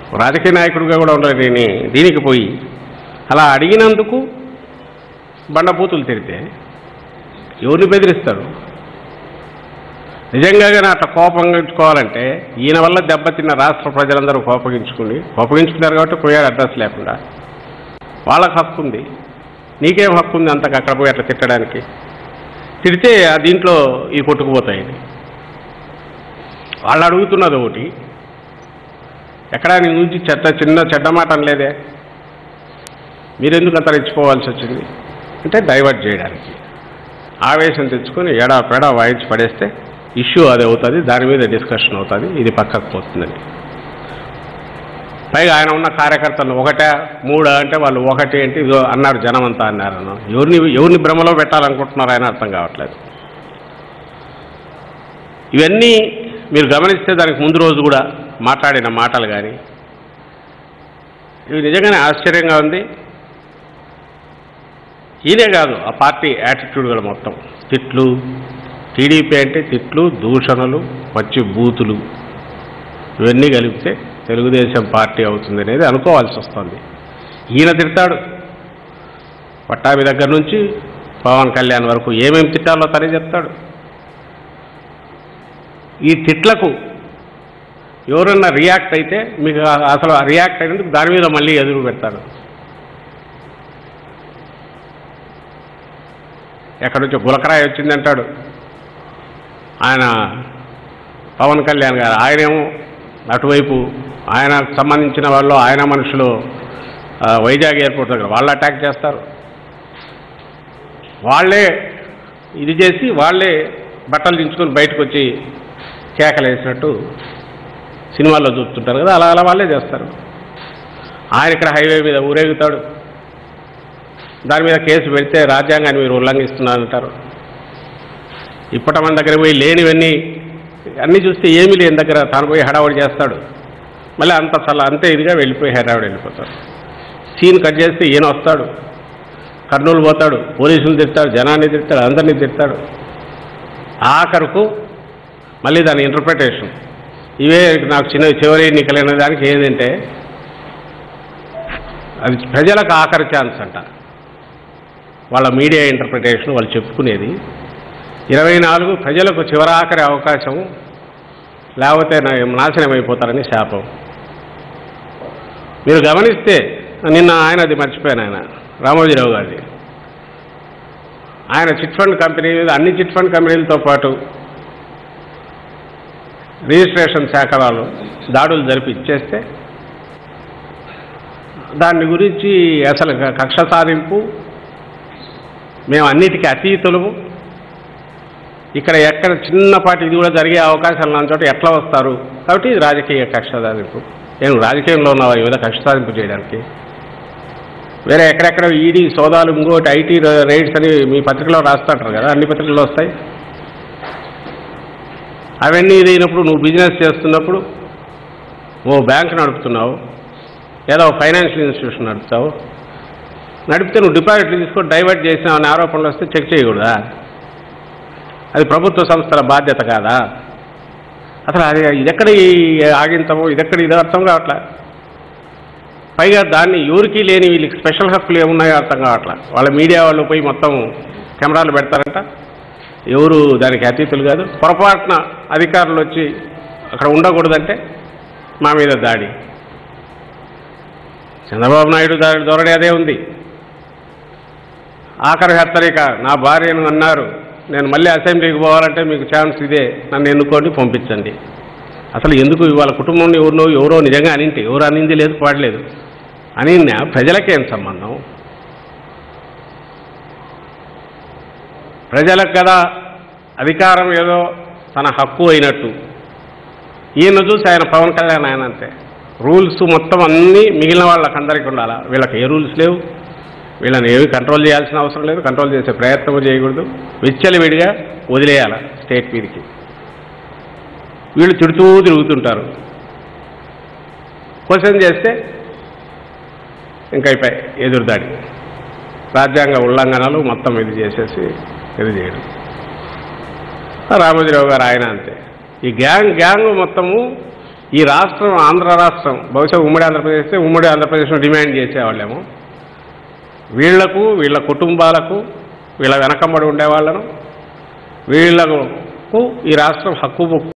రాజకీయ నాయకుడిగా కూడా ఉండదు దీని దీనికి పోయి అలా అడిగినందుకు బండబూతులు తిరిగితే ఎవరిని బెదిరిస్తారు నిజంగా కానీ అట్లా కోపగించుకోవాలంటే ఈయన వల్ల దెబ్బతిన్న రాష్ట్ర ప్రజలందరూ కోపగించుకుని కోపగించుకున్నారు కాబట్టి పోయారు అడ్రస్ లేకుండా వాళ్ళకి హక్కు ఉంది నీకేం హక్కు ఉంది అంతకు అక్కడ పోయి అట్లా తిట్టడానికి తిడితే ఆ దీంట్లో ఈ కొట్టుకుపోతాయి వాళ్ళు అడుగుతున్నది ఒకటి ఎక్కడా నీ నుంచి చెడ్డ చిన్న చెడ్డ మాట అనలేదే మీరెందుకు అంత రెచ్చిపోవాల్సి వచ్చింది అంటే డైవర్ట్ చేయడానికి ఆవేశం తెచ్చుకొని ఎడా పెడా వాయించి పడేస్తే ఇష్యూ అది అవుతుంది దాని మీద డిస్కషన్ అవుతుంది ఇది పక్కకు పోతుందని పైగా ఆయన ఉన్న కార్యకర్తలు ఒకటే మూడా అంటే వాళ్ళు ఒకటి అంటే ఇదో అన్నారు జనం అంతా అన్నారు అన్న. ఎవరిని ఎవరిని భ్రమలో పెట్టాలనుకుంటున్నారు ఆయన అర్థం కావట్లేదు ఇవన్నీ మీరు గమనిస్తే దానికి ముందు రోజు కూడా మాట్లాడిన మాటలు కానీ ఇవి నిజంగానే ఆశ్చర్యంగా ఉంది ఈయనే కాదు ఆ పార్టీ యాటిట్యూడ్ కూడా మొత్తం తిట్లు టీడీపీ అంటే తిట్లు దూషణలు పచ్చి బూతులు ఇవన్నీ కలిపితే తెలుగుదేశం పార్టీ అవుతుంది అనేది అనుకోవాల్సి వస్తుంది ఈయన తిడతాడు పట్టాభి దగ్గర నుంచి పవన్ కళ్యాణ్ వరకు ఏమేమి తిట్టాలో తనే చెప్తాడు ఈ తిట్లకు ఎవరన్నా రియాక్ట్ అయితే మీకు ఆ- అసలు రియాక్ట్ అయినందుకు దాని మీద మళ్ళీ ఎదురు పెడతాడు ఎక్కడి నుంచో గులకరాయి వచ్చిందంటాడు ఆయన పవన్ కళ్యాణ్ గారు ఆయనేమో అటువైపు ఆయనకు సంబంధించిన వాళ్ళు ఆయన మనుషులు ఆ, వైజాగ్ ఎయిర్పోర్ట్ దగ్గర వాళ్ళు అటాక్ చేస్తారు వాళ్ళే ఇది చేసి వాళ్ళే బట్టలు దించుకొని బయటకు వచ్చి కేకలు వేసినట్టు సినిమాల్లో చూస్తుంటారు కదా అలా అలా వాళ్ళే చేస్తారు ఆయన ఇక్కడ హైవే మీద ఊరేగుతాడు దాని మీద కేసు పెడితే రాజ్యాంగాన్ని మీరు ఉల్లంఘిస్తున్నారంటారు ఇప్పటి మన దగ్గర పోయి లేనివన్నీ అన్నీ చూస్తే ఏమీ లేని దగ్గర తాను పోయి హడావుడి చేస్తాడు మళ్ళీ అంత చల్ల అంతే ఇదిగా వెళ్ళిపోయి హడావుడి వెళ్ళిపోతాడు సీన్ కట్ చేస్తే ఈయన వస్తాడు కర్నూలు పోతాడు పోలీసులు తిడతాడు జనాన్ని తిడతాడు అందరినీ తిడతాడు ఆఖరుకు మళ్ళీ దాని ఇంటర్ప్రిటేషన్ ఇవే నాకు చిన్న చివరి ఎన్నికలైన దానికి ఏంటంటే అది ప్రజలకు ఆఖరి ఛాన్స్ అంట వాళ్ళ మీడియా ఇంటర్ప్రిటేషన్ వాళ్ళు చెప్పుకునేది ఇరవై నాలుగు ప్రజలకు చివరాఖరి అవకాశం లేకపోతే నా- నాశనం అయిపోతారని శాపం మీరు గమనిస్తే నిన్న ఆయన అది మర్చిపోయాను ఆయన రామోజీరావు గారిది ఆయన చిట్ ఫండ్ కంపెనీ మీద అన్ని చిట్ ఫండ్ కంపెనీలతో పాటు రిజిస్ట్రేషన్ శాఖ వాళ్ళు దాడులు జరిపి ఇచ్చేస్తే దాని గురించి అసలు క- కక్ష సాధింపు మేము అన్నిటికీ అతీతులము ఇక్కడ ఎక్కడ చిన్నపాటి ఇది కూడా జరిగే అవకాశాలు ఉన్న చోట ఎట్లా వస్తారు కాబట్టి ఇది రాజకీయ కక్ష సాధింపు నేను రాజకీయంలో ఉన్నావా ఈ విధంగా కక్ష సాధింపు చేయడానికి వేరే ఎక్కడెక్కడ ఈడీ సోదాలు ఇంకోటి ఐటీ రైడ్స్ అని మీ పత్రికలో రాస్తుంటారు కదా అన్ని పత్రికల్లో వస్తాయి అవన్నీ ఇదైనప్పుడు నువ్వు బిజినెస్ చేస్తున్నప్పుడు ఓ బ్యాంక్ నడుపుతున్నావు ఏదో ఫైనాన్షియల్ ఇన్స్టిట్యూషన్ నడుపుతావు నడిపితే నువ్వు డిపాజిట్లు తీసుకొని డైవర్ట్ చేసినావు అనే ఆరోపణలు వస్తే చెక్ చేయకూడదా అది ప్రభుత్వ సంస్థల బాధ్యత కాదా అసలు అది ఇదెక్కడ ఈ ఆగింతమో ఇదెక్కడ ఇది అర్థం కావట్లే పైగా దాన్ని ఎవరికి లేని వీళ్ళకి స్పెషల్ హక్కులు ఏమున్నాయో అర్థం కావట్లే వాళ్ళ మీడియా వాళ్ళు పోయి మొత్తం కెమెరాలు పెడతారంట ఎవరు దానికి అతీతులు కాదు పొరపాటున అధికారులు వచ్చి అక్కడ ఉండకూడదంటే మా మీద దాడి చంద్రబాబు నాయుడు దాడి ధోరణి అదే ఉంది ఆఖరి హెచ్చరిక నా భార్యను అన్నారు నేను మళ్ళీ అసెంబ్లీకి పోవాలంటే మీకు ఛాన్స్ ఇదే నన్ను ఎన్నుకోండి పంపించండి అసలు ఎందుకు ఇవాళ కుటుంబం ఎవరినో ఎవరో నిజంగా అనింటి ఎవరు అనింది లేదు పాడలేదు అనిన్న ప్రజలకేం సంబంధం ప్రజలకు కదా అధికారం ఏదో తన హక్కు అయినట్టు ఈయన చూసి ఆయన పవన్ కళ్యాణ్ ఆయన అంతే రూల్స్ మొత్తం అన్నీ మిగిలిన వాళ్ళకి అందరికీ ఉండాలా వీళ్ళకి ఏ రూల్స్ లేవు వీళ్ళని ఏమి కంట్రోల్ చేయాల్సిన అవసరం లేదు కంట్రోల్ చేసే ప్రయత్నం చేయకూడదు విచ్చలవిడిగా వదిలేయాల స్టేట్ మీదకి వీళ్ళు తిడుతూ తిరుగుతుంటారు క్వశ్చన్ చేస్తే ఇంకా అయిపోయి ఎదురుదాడి రాజ్యాంగ ఉల్లంఘనలు మొత్తం ఇది చేసేసి ఇది చేయడం రామోజీరావు గారు ఆయన అంతే ఈ గ్యాంగ్ గ్యాంగ్ మొత్తము ఈ రాష్ట్రం ఆంధ్ర రాష్ట్రం బహుశా ఉమ్మడి ఆంధ్రప్రదేశ్ అయితే ఉమ్మడి ఆంధ్రప్రదేశ్ను డిమాండ్ చేసేవాళ్ళేమో వీళ్లకు వీళ్ళ కుటుంబాలకు వీళ్ళ వెనకబడి ఉండేవాళ్ళను వీళ్లకు ఈ రాష్ట్రం హక్కు